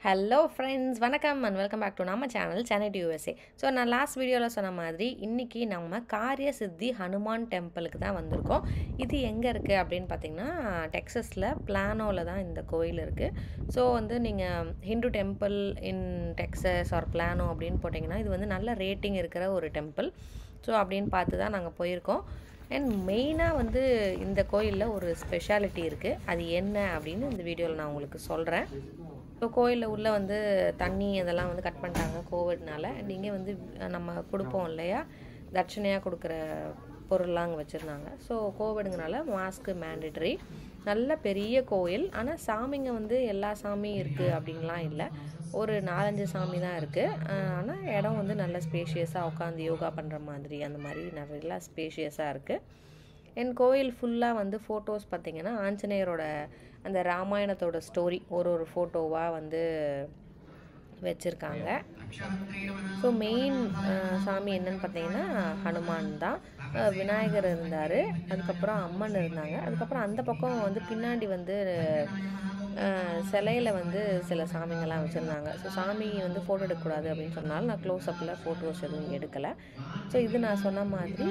hello friends வணக்கம் and welcome back to நம்ம channel Chennai to USA so நான் last வீடியோவில் சொன்ன மாதிரி இன்றைக்கி நம்ம காரிய சித்தி ஹனுமான் டெம்பிளுக்கு தான் வந்திருக்கோம் இது எங்கே இருக்குது அப்படின்னு பார்த்தீங்கன்னா டெக்ஸஸில் பிளானோவில் தான் இந்த கோயில் இருக்குது ஸோ வந்து நீங்கள் Hindu temple in Texas or Plano அப்படின்னு போட்டிங்கன்னா இது வந்து நல்ல ரேட்டிங் இருக்கிற ஒரு டெம்பிள் ஸோ அப்படின்னு பார்த்து தான் நாங்கள் போயிருக்கோம் அண்ட் மெயினாக வந்து இந்த கோயிலில் ஒரு ஸ்பெஷாலிட்டி இருக்குது அது என்ன அப்படின்னு இந்த வீடியோவில் நான் உங்களுக்கு சொல்கிறேன் இப்போ கோயிலில் உள்ளே வந்து தண்ணி இதெல்லாம் வந்து கட் பண்ணிட்டாங்க கோவிட்னால அண்ட் இங்கே வந்து நம்ம கொடுப்போம் இல்லையா தட்சணையாக கொடுக்குற பொருள்லாம் அங்கே வச்சுருந்தாங்க ஸோ கோவிடுங்கனால மாஸ்க்கு மேண்டிட்ரி நல்ல பெரிய கோயில் ஆனால் சாமிங்க வந்து எல்லா சாமியும் இருக்குது அப்படின்லாம் இல்லை ஒரு நாலஞ்சு சாமி தான் இருக்குது ஆனால் இடம் வந்து நல்ல ஸ்பேஷியஸாக உட்காந்து யோகா பண்ணுற மாதிரி அந்த மாதிரி நிறைய ஸ்பேஷியஸாக இருக்குது என் கோயில் ஃபுல்லாக வந்து ஃபோட்டோஸ் பார்த்திங்கன்னா ஆஞ்சநேயரோட அந்த ராமாயணத்தோட ஸ்டோரி ஒரு ஒரு ஃபோட்டோவாக வந்து வச்சுருக்காங்க ஸோ மெயின் சாமி என்னன்னு பார்த்தீங்கன்னா ஹனுமான் தான் விநாயகர் இருந்தார் அதுக்கப்புறம் அம்மன் இருந்தாங்க அதுக்கப்புறம் அந்த பக்கம் வந்து பின்னாடி வந்து சிலையில் வந்து சில சாமிங்கள்லாம் வச்சுருந்தாங்க ஸோ சாமி வந்து ஃபோட்டோ எடுக்கக்கூடாது அப்படின்னு சொன்னாலும் நான் க்ளோஸ்அப்பில் ஃபோட்டோஸ் எதுவும் எடுக்கலை ஸோ இது நான் சொன்ன மாதிரி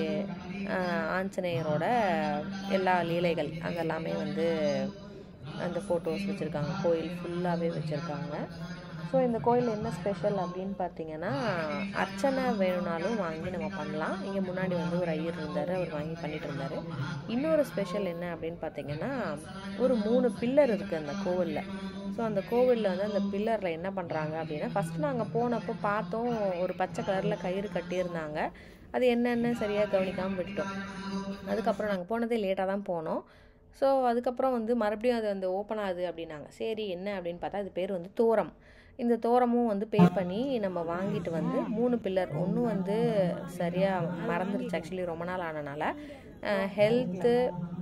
ஆஞ்சநேயரோட எல்லா லீலைகள் அதெல்லாமே வந்து அந்த ஃபோட்டோஸ் வச்சுருக்காங்க கோயில் ஃபுல்லாகவே வச்சுருக்காங்க ஸோ இந்த கோயில் என்ன ஸ்பெஷல் அப்படின்னு பார்த்தீங்கன்னா அர்ச்சனை வேணும்னாலும் வாங்கி நம்ம பண்ணலாம் இங்கே முன்னாடி வந்து ஒரு ஐயர் இருந்தார் அவர் வாங்கி பண்ணிட்டு இருந்தார் இன்னொரு ஸ்பெஷல் என்ன அப்படின்னு பார்த்தீங்கன்னா ஒரு மூணு பில்லர் இருக்குது அந்த கோவிலில் ஸோ அந்த கோவிலில் வந்து அந்த பில்லரில் என்ன பண்ணுறாங்க அப்படின்னா ஃபஸ்ட்டு நாங்கள் போனப்போ பார்த்தோம் ஒரு பச்சை கலரில் கயிறு கட்டியிருந்தாங்க அது என்னென்னு சரியாக கவனிக்காமல் விட்டுட்டோம் அதுக்கப்புறம் நாங்கள் போனதே லேட்டாக தான் போனோம் ஸோ அதுக்கப்புறம் வந்து மறுபடியும் அது வந்து ஓப்பன் ஆகுது அப்படின்னாங்க சரி என்ன அப்படின்னு பார்த்தா அது பேர் வந்து தோரம் இந்த தோரமும் வந்து பே பண்ணி நம்ம வாங்கிட்டு வந்து மூணு பில்லர் ஒன்று வந்து சரியாக மறந்துடுச்சு ஆக்சுவலி ரொம்ப நாள் ஆனனால ஹெல்த்து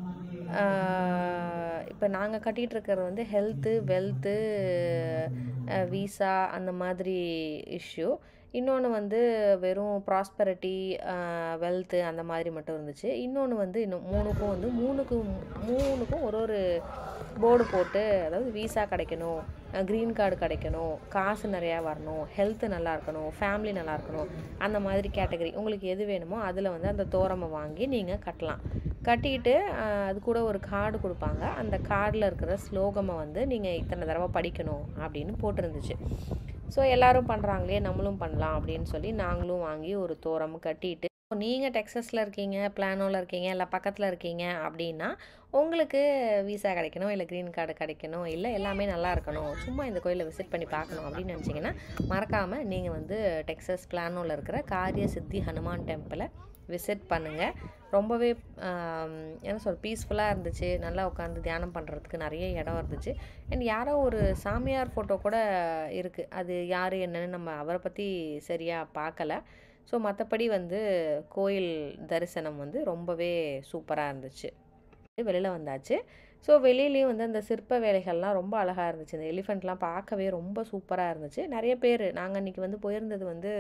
இப்போ நாங்கள் கட்டிகிட்டு இருக்கிறது வந்து ஹெல்த்து வெல்த்து வீசா அந்த மாதிரி இஷ்யூ இன்னொன்று வந்து வெறும் ப்ராஸ்பரிட்டி வெல்த்து அந்த மாதிரி மட்டும் இருந்துச்சு இன்னொன்று வந்து இன்னும் மூணுக்கும் வந்து மூணுக்கும் மூணுக்கும் ஒரு ஒரு போர்டு போட்டு அதாவது வீசா கிடைக்கணும் க்ரீன் கார்டு கிடைக்கணும் காசு நிறையா வரணும் ஹெல்த்து நல்லா இருக்கணும் ஃபேமிலி நல்லா இருக்கணும் அந்த மாதிரி கேட்டகரி உங்களுக்கு எது வேணுமோ அதில் வந்து அந்த தோரமை வாங்கி நீங்கள் கட்டலாம் கட்டிட்டு அது கூட ஒரு கார்டு கொடுப்பாங்க அந்த கார்டில் இருக்கிற ஸ்லோகமை வந்து நீங்கள் இத்தனை தடவை படிக்கணும் அப்படின்னு போட்டிருந்துச்சு ஸோ எல்லோரும் பண்ணுறாங்களே நம்மளும் பண்ணலாம் அப்படின்னு சொல்லி நாங்களும் வாங்கி ஒரு தோரம் கட்டிட்டு நீங்கள் டெக்ஸஸில் இருக்கீங்க பிளானோவில் இருக்கீங்க இல்லை பக்கத்தில் இருக்கீங்க அப்படின்னா உங்களுக்கு விசா கிடைக்கணும் இல்லை க்ரீன் கார்டு கிடைக்கணும் இல்லை எல்லாமே நல்லா இருக்கணும் சும்மா இந்த கோயிலை விசிட் பண்ணி பார்க்கணும் அப்படின்னு நினச்சிங்கன்னா மறக்காமல் நீங்கள் வந்து டெக்ஸஸ் பிளானோவில் இருக்கிற காரிய சித்தி ஹனுமான் டெம்பிளை விசிட் பண்ணுங்கள் ரொம்பவே என்ன சொல் பீஸ்ஃபுல்லாக இருந்துச்சு நல்லா உட்காந்து தியானம் பண்ணுறதுக்கு நிறைய இடம் இருந்துச்சு அண்ட் யாரோ ஒரு சாமியார் ஃபோட்டோ கூட இருக்குது அது யார் என்னன்னு நம்ம அவரை பற்றி சரியாக பார்க்கல ஸோ மற்றபடி வந்து கோயில் தரிசனம் வந்து ரொம்பவே சூப்பராக இருந்துச்சு வெளியில் வந்தாச்சு ஸோ வெளியிலையும் வந்து அந்த சிற்ப வேலைகள்லாம் ரொம்ப அழகாக இருந்துச்சு இந்த எலிஃபெண்ட்லாம் பார்க்கவே ரொம்ப சூப்பராக இருந்துச்சு நிறைய பேர் நாங்கள் இன்றைக்கி வந்து போயிருந்தது வந்து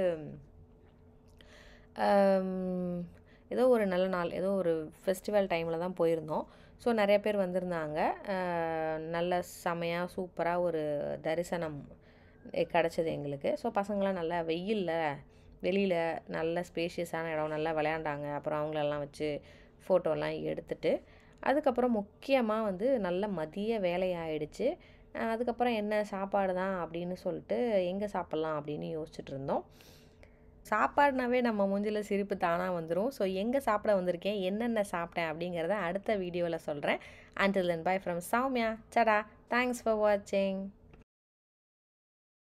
ஏதோ ஒரு நல்ல நாள் ஏதோ ஒரு ஃபெஸ்டிவல் டைமில் தான் போயிருந்தோம் ஸோ நிறைய பேர் வந்திருந்தாங்க நல்ல செமையாக சூப்பராக ஒரு தரிசனம் கிடச்சிது எங்களுக்கு ஸோ பசங்களாம் நல்லா வெயிலில் வெளியில் நல்ல ஸ்பேஷியஸான இடம் நல்லா விளையாண்டாங்க அப்புறம் அவங்களெல்லாம் வச்சு ஃபோட்டோலாம் எடுத்துட்டு அதுக்கப்புறம் முக்கியமாக வந்து நல்ல மதிய வேலையாயிடுச்சு அதுக்கப்புறம் என்ன சாப்பாடு தான் அப்படின்னு சொல்லிட்டு எங்கே சாப்பிட்லாம் அப்படின்னு யோசிச்சுட்டு இருந்தோம் சாப்பாடுனாவே நம்ம மூஞ்சில் சிரிப்பு தானாக வந்துடும் ஸோ எங்கே சாப்பிட வந்திருக்கேன் என்னென்ன சாப்பிட்டேன் அப்படிங்கிறத அடுத்த வீடியோவில் சொல்கிறேன் until then bye from Soumya Sada thanks for வாட்சிங்